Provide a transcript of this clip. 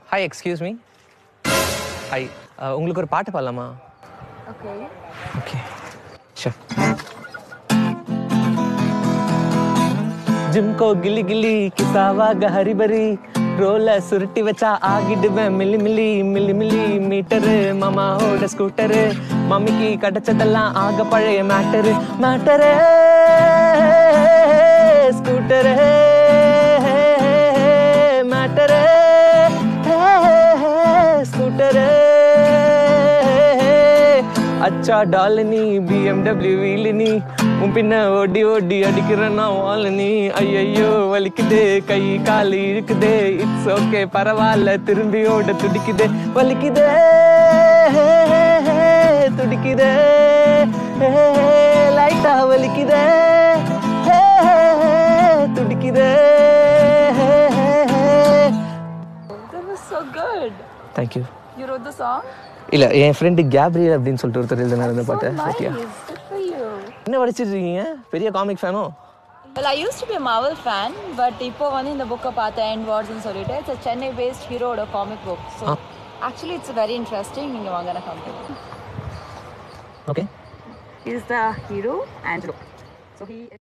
Hi excuse me hi உங்களுக்கு ஒரு பாட்டு பாடலாமா ஓகே ஓகே ஷூர் ஜிம்கோ கில்லி கில்லி கிசாவாக ஹரிபரி ரோல சுருட்டி வச்சா ஆகிடுவேன் milli milli milli millimetre மாமாவோட ஸ்கூட்டரு மம்மிக்கு கிடைச்சதெல்லாம் ஆக பழைய matter matter scooter matter scooter அச்சா டாலினி பிஎம்டபிள்யூ வீலினி உன் பின்ன ஓடி ஓடி அடிக்கிற நான் வாலினி ஐயையோ வலிக்குதே கை கால் இழுக்குதே இட்ஸ் ஓகே பரவாயில்ல திரும்பி ஓட துடிக்குதே வலிக்குதே துடிக்குதே லைட்டா வலிக்குதே துடிக்குதே That was so good. Thank you You wrote the song? இல்ல என் ஃப்ரெண்டு கேப்ரியல் அப்படின்னு சொல்லிட்டு ஒருத்தர் எழுதினார் அந்த So பாட்டை nice. பத்தியா Good for you. என்ன படிச்சிட்டு இருக்கீங்க பெரிய காமிக் ஃபேனோ Well, I used to be a Marvel fan, but இப்போ வந்து இந்த புக்கை பார்த்தேன் End Wars னு சொல்லிட்டு it's a Chennai based ஹீரோட comic book so Ah. actually it's very interesting நீங்க வாங்க நான் காமிக்கிறேன் okay He's the hero Angelo. So he